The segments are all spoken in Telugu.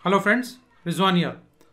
హలో ఫ్రెండ్స్ రిజ్వానియా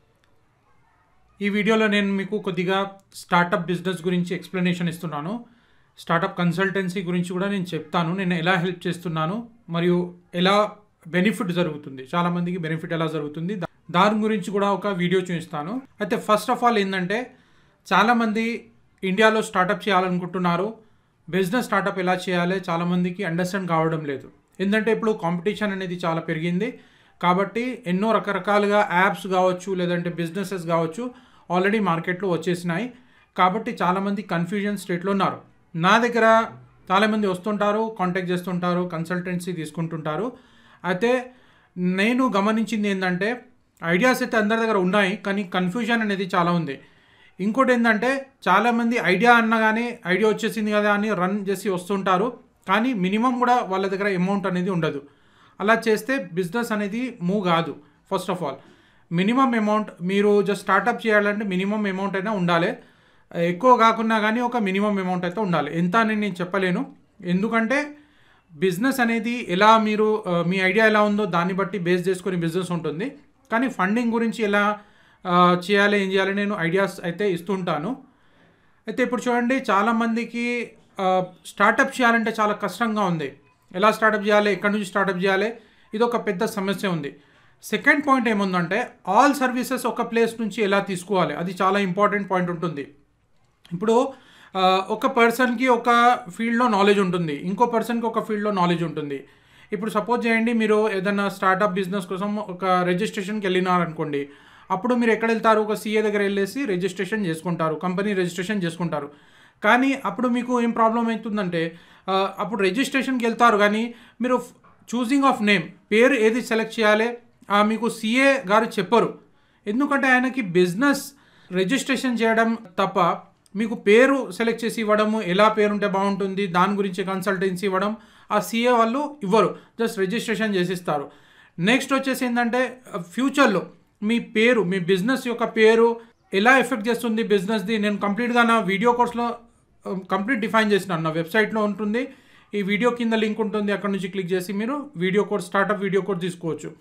ఈ వీడియోలో నేను మీకు కొద్దిగా స్టార్టప్ బిజినెస్ గురించి ఎక్స్ప్లెనేషన్ ఇస్తున్నాను స్టార్టప్ కన్సల్టెన్సీ గురించి కూడా నేను చెప్తాను నేను ఎలా హెల్ప్ చేస్తున్నాను మరియు ఎలా బెనిఫిట్ జరుగుతుంది చాలామందికి బెనిఫిట్ ఎలా జరుగుతుంది దా- దాని గురించి కూడా ఒక వీడియో చూపిస్తాను అయితే ఫస్ట్ ఆఫ్ ఆల్ ఏంటంటే చాలామంది ఇండియాలో స్టార్టప్ చేయాలనుకుంటున్నారు బిజినెస్ స్టార్టప్ ఎలా చేయాలి చాలామందికి అండర్స్టాండ్ కావడం లేదు ఎందుకంటే ఇప్పుడు కాంపిటీషన్ అనేది చాలా పెరిగింది కాబట్టి ఎన్నో రకరకాలుగా యాప్స్ కావచ్చు లేదంటే బిజినెసెస్ కావచ్చు ఆల్రెడీ మార్కెట్లో వచ్చేసినాయి కాబట్టి చాలామంది కన్ఫ్యూజన్ స్టేట్లో ఉన్నారు నా దగ్గర చాలామంది వస్తుంటారు కాంటాక్ట్ చేస్తుంటారు కన్సల్టెన్సీ తీసుకుంటుంటారు అయితే నేను గమనించింది ఏంటంటే ఐడియాస్ అయితే అందరి దగ్గర ఉన్నాయి కానీ కన్ఫ్యూజన్ అనేది చాలా ఉంది ఇంకోటి ఏంటంటే చాలామంది ఐడియా అన్నగానే ఐడియా వచ్చేసింది కదా అని రన్ చేసి వస్తుంటారు కానీ మినిమం కూడా వాళ్ళ దగ్గర అమౌంట్ అనేది ఉండదు అలా చేస్తే బిజినెస్ అనేది మూవ్ కాదు first of all minimum amount మీరు జస్ట్ స్టార్టప్ చేయాలంటే మినిమం అమౌంట్ అయినా ఉండాలి ఎక్కువ కాకున్నా కానీ ఒక మినిమం అమౌంట్ అయితే ఉండాలి ఎంత అని నేను చెప్పలేను ఎందుకంటే బిజినెస్ అనేది ఎలా మీరు ఆ, మీ ఐడియా ఎలా ఉందో దాన్ని బట్టి బేస్ చేసుకొని బిజినెస్ ఉంటుంది కానీ ఫండింగ్ గురించి ఎలా ఆ, చేయాలి ఏం చేయాలి నేను ఐడియాస్ అయితే ఇస్తుంటాను అయితే ఇప్పుడు చూడండి చాలామందికి స్టార్టప్ చేయాలంటే చాలా కష్టంగా ఉంది ఎలా స్టార్టప్ చేయాలి ఎక్కడి నుంచి స్టార్టప్ చేయాలి ఇది ఒక పెద్ద సమస్య ఉంది సెకండ్ పాయింట్ ఏముందంటే ఆల్ సర్వీసెస్ ఒక ప్లేస్ నుంచి ఎలా తీసుకోవాలి అది చాలా ఇంపార్టెంట్ పాయింట్ ఉంటుంది ఇప్పుడు ఆ, ఒక పర్సన్కి ఒక ఫీల్డ్లో నాలెడ్జ్ ఉంటుంది ఇంకో పర్సన్కి ఒక ఫీల్డ్లో నాలెడ్జ్ ఉంటుంది ఇప్పుడు సపోజ్ చేయండి మీరు ఏదైనా స్టార్టప్ బిజినెస్ కోసం ఒక రిజిస్ట్రేషన్కి వెళ్ళినారనుకోండి అప్పుడు మీరు ఎక్కడ వెళ్తారు ఒక సీఏ దగ్గర వెళ్ళేసి రిజిస్ట్రేషన్ చేసుకుంటారు కంపెనీ రిజిస్ట్రేషన్ చేసుకుంటారు కానీ అప్పుడు మీకు ఏం ప్రాబ్లం అవుతుందంటే ఆ, అప్పుడు రిజిస్ట్రేషన్కి వెళ్తారు కానీ మీరు చూసింగ్ ఆఫ్ నేమ్ పేరు ఏది సెలెక్ట్ చేయాలి ఆ, మీకు సీఏ గారు చెప్పరు ఎందుకంటే ఆయనకి బిజినెస్ రిజిస్ట్రేషన్ చేయడం తప్ప మీకు పేరు సెలెక్ట్ చేసి ఇవ్వడము ఎలా పేరు ఉంటే బాగుంటుంది దాని గురించి కన్సల్టెన్సీ ఇవ్వడం ఆ సీఏ వాళ్ళు ఇవ్వరు జస్ట్ రిజిస్ట్రేషన్ చేసిస్తారు నెక్స్ట్ వచ్చేసి ఏంటంటే ఫ్యూచర్లో మీ పేరు మీ బిజినెస్ యొక్క పేరు ఎలా ఎఫెక్ట్ చేస్తుంది బిజినెస్ది నేను కంప్లీట్గా నా వీడియో కోర్స్లో కంప్లీట్ డిఫైన్ చేసినాను నా వెబ్సైట్లో ఉంటుంది ఈ వీడియో కింద లింక్ ఉంటుంది అక్కడ నుంచి క్లిక్ చేసి మీరు video course startup video course తీసుకోవచ్చు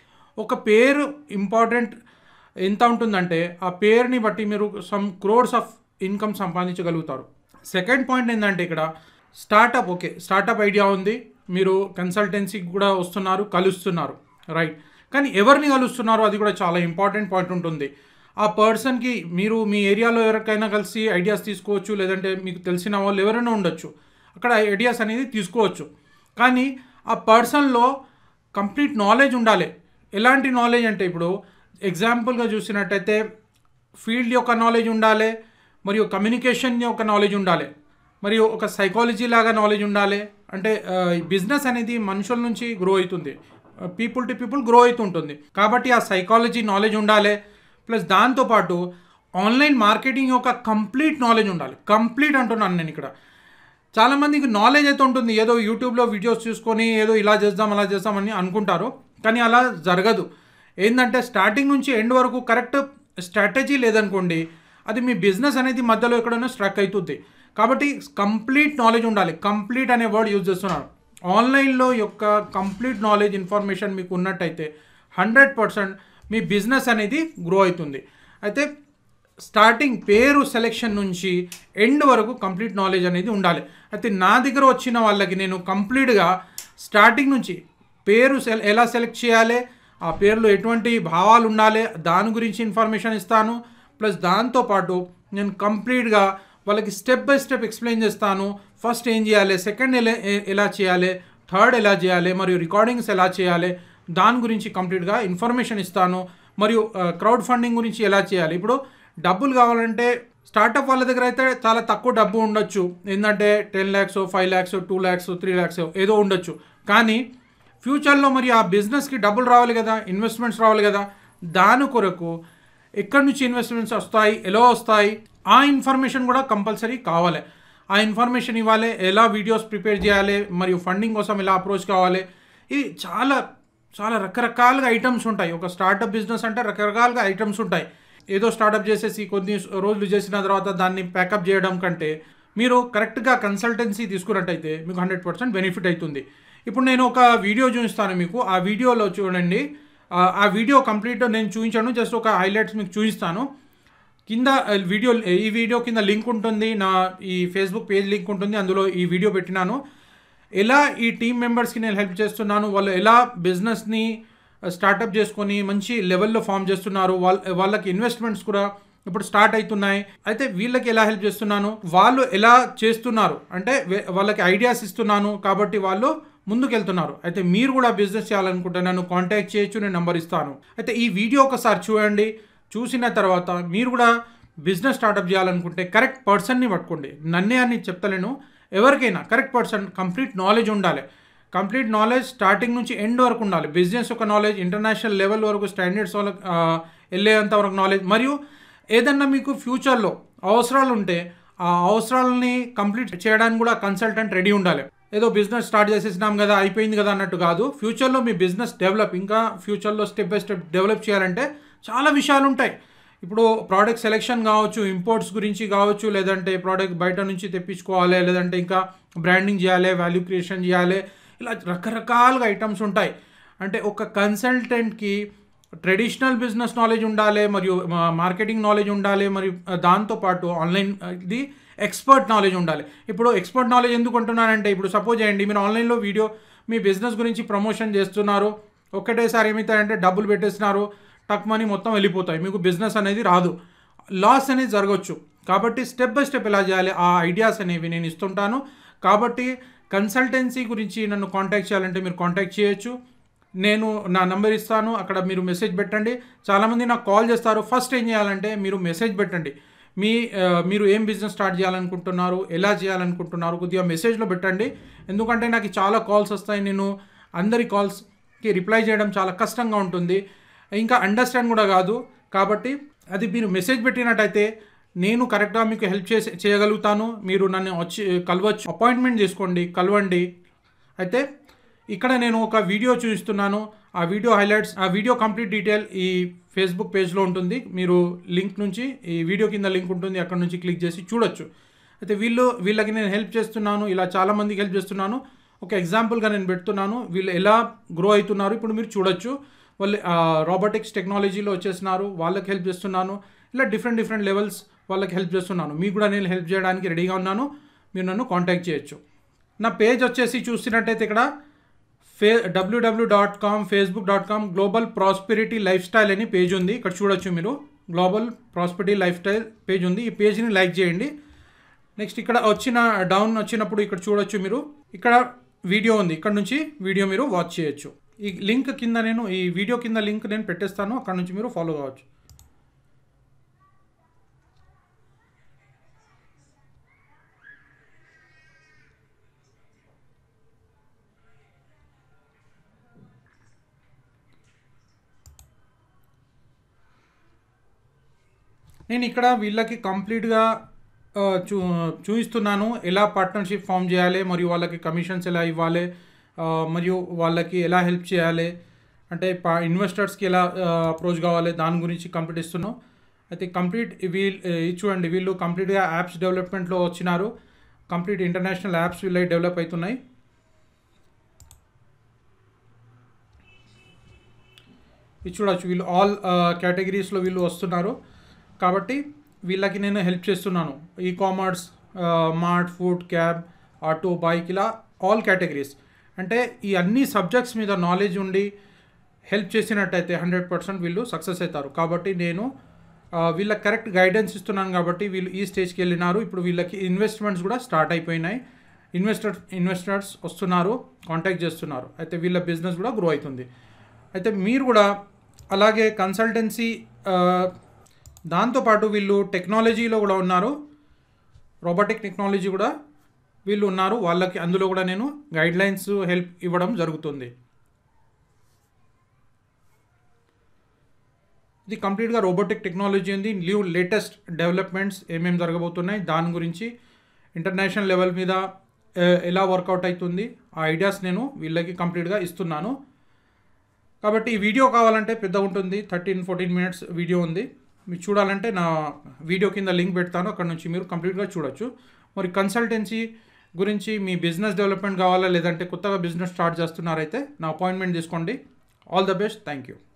ఒక పేరు ఇంపార్టెంట్ ఎంత ఉంటుందంటే ఆ పేరుని బట్టి మీరు సమ్ క్రోడ్స్ ఆఫ్ ఇన్కమ్ సంపాదించగలుగుతారు సెకండ్ పాయింట్ ఏంటంటే ఇక్కడ స్టార్టప్ ఓకే స్టార్టప్ ఐడియా ఉంది మీరు కన్సల్టెన్సీకి కూడా వస్తున్నారు కలుస్తున్నారు రైట్ కానీ ఎవరిని కలుస్తున్నారు అది కూడా చాలా ఇంపార్టెంట్ పాయింట్ ఉంటుంది ఆ పర్సన్కి మీరు మీ ఏరియాలో ఎవరికైనా కలిసి ఐడియాస్ తీసుకోవచ్చు లేదంటే మీకు తెలిసిన వాళ్ళు ఎవరైనా ఉండొచ్చు అక్కడ ఐడియాస్ అనేది తీసుకోవచ్చు కానీ ఆ పర్సన్లో కంప్లీట్ నాలెడ్జ్ ఉండాలి ఎలాంటి నాలెడ్జ్ అంటే ఇప్పుడు ఎగ్జాంపుల్గా చూసినట్టయితే ఫీల్డ్ యొక్క నాలెడ్జ్ ఉండాలి మరియు కమ్యూనికేషన్ యొక్క నాలెడ్జ్ ఉండాలి మరియు ఒక సైకాలజీ లాగా నాలెడ్జ్ ఉండాలి అంటే బిజినెస్ అనేది మనుషుల నుంచి గ్రో అవుతుంది పీపుల్ టు పీపుల్ గ్రో అవుతుంటుంది కాబట్టి ఆ సైకాలజీ నాలెడ్జ్ ఉండాలి ప్లస్ దాంతోపాటు ఆన్లైన్ మార్కెటింగ్ యొక్క కంప్లీట్ నాలెడ్జ్ ఉండాలి కంప్లీట్ అంటున్నాను నేను ఇక్కడ చాలామందికి నాలెడ్జ్ అయితే ఉంటుంది ఏదో యూట్యూబ్లో వీడియోస్ చూసుకొని ఏదో ఇలా చేద్దాం అలా చేద్దామని అనుకుంటారు కానీ అలా జరగదు ఏంటంటే స్టార్టింగ్ నుంచి ఎండ్ వరకు కరెక్ట్ స్ట్రాటజీ లేదనుకోండి అది మీ బిజినెస్ అనేది మధ్యలో ఎక్కడైనా స్ట్రక్ అవుతుంది కాబట్టి కంప్లీట్ నాలెడ్జ్ ఉండాలి కంప్లీట్ అనే వర్డ్ యూజ్ చేస్తున్నారు ఆన్లైన్లో యొక్క కంప్లీట్ నాలెడ్జ్ ఇన్ఫర్మేషన్ మీకు ఉన్నట్టయితే హండ్రెడ్ పర్సెంట్ మీ బిజినెస్ అనేది గ్రో అవుతుంది అయితే స్టార్టింగ్ పేరు సెలెక్షన్ నుంచి ఎండ్ వరకు కంప్లీట్ నాలెడ్జ్ అనేది ఉండాలి అయితే నా దగ్గర వచ్చిన వాళ్ళకి నేను కంప్లీట్గా స్టార్టింగ్ నుంచి పేరు సెల్ ఎలా సెలెక్ట్ చేయాలి ఆ పేరులో ఎటువంటి భావాలు ఉండాలి దాని గురించి ఇన్ఫర్మేషన్ ఇస్తాను ప్లస్ దాంతోపాటు నేను కంప్లీట్గా వాళ్ళకి స్టెప్ బై స్టెప్ ఎక్స్ప్లెయిన్ చేస్తాను ఫస్ట్ ఏం చేయాలి సెకండ్ ఎలా ఏ- ఎలా చేయాలి థర్డ్ ఎలా చేయాలి మరియు రికార్డింగ్స్ ఎలా చేయాలి దాని గురించి కంప్లీట్గా ఇన్ఫర్మేషన్ ఇస్తాను మరియు క్రౌడ్ ఫండింగ్ గురించి ఎలా చేయాలి ఇప్పుడు డబ్బులు కావాలంటే స్టార్టప్ వాళ్ళ దగ్గర అయితే చాలా తక్కువ డబ్బు ఉండొచ్చు ఏంటంటే ten lakhs five lakhs two lakhs three lakhs ఏదో ఉండొచ్చు కానీ ఫ్యూచర్లో మరి ఆ బిజినెస్కి డబ్బులు రావాలి కదా ఇన్వెస్ట్మెంట్స్ రావాలి కదా దాని కొరకు ఎక్కడి నుంచి ఇన్వెస్ట్మెంట్స్ వస్తాయి ఎలా వస్తాయి ఆ ఇన్ఫర్మేషన్ కూడా కంపల్సరీ కావాలి ఆ ఇన్ఫర్మేషన్ ఇవ్వాలి ఎలా వీడియోస్ ప్రిపేర్ చేయాలి మరియు ఫండింగ్ కోసం ఎలా అప్రోచ్ కావాలి ఇది చాలా చాలా రకరకాలుగా ఐటమ్స్ ఉంటాయి ఒక స్టార్టప్ బిజినెస్ అంటే రకరకాలుగా ఐటమ్స్ ఉంటాయి ఏదో స్టార్టప్ చేసేసి కొన్ని రోజులు చేసిన తర్వాత దాన్ని ప్యాకప్ చేయడం కంటే మీరు కరెక్ట్గా కన్సల్టెన్సీ తీసుకున్నట్టయితే మీకు హండ్రెడ్ పర్సెంట్ బెనిఫిట్ అవుతుంది ఇప్పుడు నేను ఒక వీడియో చూపిస్తాను మీకు ఆ వీడియోలో చూడండి ఆ, ఆ వీడియో కంప్లీట్ నేను చూపించాను జస్ట్ ఒక హైలైట్స్ మీకు చూపిస్తాను కింద ఆ, వీడియో ఈ వీడియో కింద లింక్ ఉంటుంది నా ఈ ఫేస్బుక్ పేజ్ లింక్ ఉంటుంది అందులో ఈ వీడియో పెట్టినాను ఎలా ఈ టీం మెంబర్స్కి నేను హెల్ప్ చేస్తున్నాను వాళ్ళు ఎలా బిజినెస్ని స్టార్టప్ చేసుకొని మంచి లెవెల్లో ఫామ్ చేస్తున్నారు వాళ్ళ వాళ్ళకి ఇన్వెస్ట్మెంట్స్ కూడా ఇప్పుడు స్టార్ట్ అవుతున్నాయి అయితే వీళ్ళకి ఎలా హెల్ప్ చేస్తున్నాను వాళ్ళు ఎలా చేస్తున్నారు అంటే వే- వాళ్ళకి ఐడియాస్ ఇస్తున్నాను కాబట్టి వాళ్ళు ముందుకెళ్తున్నారు అయితే మీరు కూడా బిజినెస్ చేయాలనుకుంటే నన్ను కాంటాక్ట్ చేయొచ్చు నేను నెంబర్ ఇస్తాను అయితే ఈ వీడియో ఒకసారి చూడండి చూసిన తర్వాత మీరు కూడా బిజినెస్ స్టార్టప్ చేయాలనుకుంటే కరెక్ట్ పర్సన్ని పట్టుకోండి నన్నే అని చెప్తలేను ఎవరికైనా కరెక్ట్ పర్సన్ కంప్లీట్ నాలెడ్జ్ ఉండాలి కంప్లీట్ నాలెడ్జ్ స్టార్టింగ్ నుంచి ఎండ్ వరకు ఉండాలి బిజినెస్ ఒక నాలెడ్జ్ ఇంటర్నేషనల్ లెవెల్ వరకు స్టాండర్డ్స్ వాళ్ళకి ఆ, వెళ్ళేంత వరకు నాలెడ్జ్ మరియు ఏదన్నా మీకు ఫ్యూచర్లో అవసరాలు ఉంటే ఆ అవసరాలని కంప్లీట్ చేయడానికి కూడా కన్సల్టెంట్ రెడీ ఉండాలి ఏదో బిజినెస్ స్టార్ట్ చేసేసినాం కదా అయిపోయింది కదా అన్నట్టు కాదు ఫ్యూచర్లో మీ బిజినెస్ డెవలప్ ఇంకా ఫ్యూచర్లో స్టెప్ బై స్టెప్ డెవలప్ చేయాలంటే చాలా విషయాలు ఉంటాయి ఇప్పుడు ప్రోడక్ట్ సెలెక్షన్ కావచ్చు ఇంపోర్ట్స్ గురించి కావచ్చు లేదంటే ప్రోడక్ట్ బయట నుంచి తెప్పించుకోవాలి లేదంటే ఇంకా బ్రాండింగ్ చేయాలి వాల్యూ క్రియేషన్ చేయాలి ఇలా రకరకాలుగా ఐటమ్స్ ఉంటాయి అంటే ఒక కన్సల్టెంట్కి ట్రెడిషనల్ బిజినెస్ నాలెడ్జ్ ఉండాలి మరియు మార్కెటింగ్ నాలెడ్జ్ ఉండాలి మరియు దాంతోపాటు ఆన్లైన్ ఇది ఎక్స్పర్ట్ నాలెడ్జ్ ఉండాలి ఇప్పుడు ఎక్స్పర్ట్ నాలెడ్జ్ ఎందుకు అంటున్నానంటే ఇప్పుడు సపోజ్ చేయండి మీరు ఆన్లైన్లో వీడియో మీ బిజినెస్ గురించి ప్రమోషన్ చేస్తున్నారు ఒకటేసారి ఏమవుతాయంటే డబ్బులు పెట్టేస్తున్నారు టక్ మనీ మొత్తం వెళ్ళిపోతాయి మీకు బిజినెస్ అనేది రాదు లాస్ అనేది జరగవచ్చు కాబట్టి స్టెప్ బై స్టెప్ ఎలా చేయాలి ఆ ఐడియాస్ అనేవి నేను ఇస్తుంటాను కాబట్టి కన్సల్టెన్సీ గురించి నన్ను కాంటాక్ట్ చేయాలంటే మీరు కాంటాక్ట్ చేయొచ్చు నేను నా నంబర్ ఇస్తాను అక్కడ మీరు మెసేజ్ పెట్టండి చాలామంది నాకు కాల్ చేస్తారు ఫస్ట్ ఏం చేయాలంటే మీరు మెసేజ్ పెట్టండి మీ ఆ, మీరు ఏం బిజినెస్ స్టార్ట్ చేయాలనుకుంటున్నారు ఎలా చేయాలనుకుంటున్నారు కొద్దిగా మెసేజ్లో పెట్టండి ఎందుకంటే నాకు చాలా కాల్స్ వస్తాయి నేను అందరి కాల్స్కి రిప్లై చేయడం చాలా కష్టంగా ఉంటుంది ఇంకా అండర్స్టాండ్ కూడా కాదు కాబట్టి అది మీరు మెసేజ్ పెట్టినట్టయితే నేను కరెక్ట్గా మీకు హెల్ప్ చేసి చేయగలుగుతాను మీరు నన్ను వచ్చి కలవచ్చు అపాయింట్మెంట్ చేసుకోండి కలవండి అయితే ఇక్కడ నేను ఒక వీడియో చూపిస్తున్నాను ఆ వీడియో హైలైట్స్ ఆ వీడియో కంప్లీట్ డీటెయిల్ ఈ ఫేస్బుక్ పేజ్లో ఉంటుంది మీరు లింక్ నుంచి ఈ వీడియో కింద లింక్ ఉంటుంది అక్కడ నుంచి క్లిక్ చేసి చూడొచ్చు అయితే వీళ్ళు వీళ్ళకి నేను హెల్ప్ చేస్తున్నాను ఇలా చాలా మందికి హెల్ప్ చేస్తున్నాను ఒక ఎగ్జాంపుల్గా నేను పెడుతున్నాను వీళ్ళు ఎలా గ్రో అవుతున్నారు ఇప్పుడు మీరు చూడొచ్చు వాళ్ళు రోబోటిక్స్ టెక్నాలజీలో వచ్చేసినారు వాళ్ళకి హెల్ప్ చేస్తున్నాను ఇలా డిఫరెంట్ డిఫరెంట్ లెవెల్స్ వాళ్ళకి హెల్ప్ చేస్తున్నాను మీకు కూడా నేను హెల్ప్ చేయడానికి రెడీగా ఉన్నాను మీరు నన్ను కాంటాక్ట్ చేయొచ్చు నా పేజ్ వచ్చేసి చూసినట్టయితే ఇక్కడ ఫే W W dot com Facebook dot com global prosperity life style అని పేజ్ ఉంది ఇక్కడ చూడొచ్చు మీరు global prosperity life style page ఉంది ఈ పేజ్ని లైక్ చేయండి నెక్స్ట్ ఇక్కడ వచ్చిన డౌన్ వచ్చినప్పుడు ఇక్కడ చూడొచ్చు మీరు ఇక్కడ వీడియో ఉంది ఇక్కడ నుంచి వీడియో మీరు వాచ్ చేయొచ్చు ఈ లింక్ కింద నేను ఈ వీడియో కింద లింక్ నేను పెట్టేస్తాను అక్కడ నుంచి మీరు ఫాలో కావచ్చు నేను ఇక్కడ వీళ్ళకి కంప్లీట్గా ఆ, చూ చూపిస్తున్నాను ఎలా పార్ట్నర్షిప్ ఫామ్ చేయాలి మరియు వాళ్ళకి కమిషన్స్ ఎలా ఇవ్వాలి ఆ, మరియు వాళ్ళకి ఎలా హెల్ప్ చేయాలి అంటే పా ఇన్వెస్టర్స్కి ఎలా అప్రోచ్ కావాలి దాని గురించి కంప్లీట్ ఇస్తున్నాం అయితే కంప్లీట్ వీళ్ళు ఇది చూడండి వీళ్ళు కంప్లీట్గా యాప్స్ డెవలప్మెంట్లో వచ్చినారు కంప్లీట్ ఇంటర్నేషనల్ యాప్స్ వీళ్ళకి డెవలప్ అవుతున్నాయి ఇది చూడొచ్చు వీళ్ళు ఆల్ కేటగిరీస్లో వీళ్ళు వస్తున్నారు కాబట్టి వీళ్ళకి నేను హెల్ప్ చేస్తున్నాను e commerce mart food cab auto bike ఇలా ఆల్ కేటగిరీస్ అంటే ఈ అన్ని సబ్జెక్ట్స్ మీద నాలెడ్జ్ ఉండి హెల్ప్ చేసినట్టయితే హండ్రెడ్ పర్సెంట్ వీళ్ళు సక్సెస్ అవుతారు కాబట్టి నేను ఆ, వీళ్ళకి కరెక్ట్ గైడెన్స్ ఇస్తున్నాను కాబట్టి వీళ్ళు ఈ స్టేజ్కి వెళ్ళినారు ఇప్పుడు వీళ్ళకి ఇన్వెస్ట్మెంట్స్ కూడా స్టార్ట్ అయిపోయినాయి ఇన్వెస్టర్ ఇన్వెస్టర్స్ వస్తున్నారు కాంటాక్ట్ చేస్తున్నారు అయితే వీళ్ళ బిజినెస్ కూడా గ్రో అవుతుంది అయితే మీరు కూడా అలాగే కన్సల్టెన్సీ దాంతోపాటు వీళ్ళు టెక్నాలజీలో కూడా ఉన్నారు రోబోటిక్ టెక్నాలజీ కూడా వీళ్ళు ఉన్నారు వాళ్ళకి అందులో కూడా నేను గైడ్ లైన్స్ హెల్ప్ ఇవ్వడం జరుగుతుంది ఇది కంప్లీట్గా రోబోటిక్ టెక్నాలజీ ఉంది న్యూ లేటెస్ట్ డెవలప్మెంట్స్ ఏమేమి జరగబోతున్నాయి దాని గురించి ఇంటర్నేషనల్ లెవెల్ మీద ఆ, ఎలా వర్కౌట్ అవుతుంది ఆ ఐడియాస్ నేను వీళ్ళకి కంప్లీట్గా ఇస్తున్నాను కాబట్టి ఈ వీడియో కావాలంటే పెద్ద ఉంటుంది థర్టీన్ ఫోర్టీన్ మినిట్స్ వీడియో ఉంది మీరు చూడాలంటే నా వీడియో కింద లింక్ పెడతాను అక్కడ నుంచి మీరు కంప్లీట్గా చూడొచ్చు మరి కన్సల్టెన్సీ గురించి మీ బిజినెస్ డెవలప్మెంట్ కావాలా లేదంటే కొత్తగా బిజినెస్ స్టార్ట్ చేస్తున్నారైతే నా అపాయింట్మెంట్ తీసుకోండి all the best thank you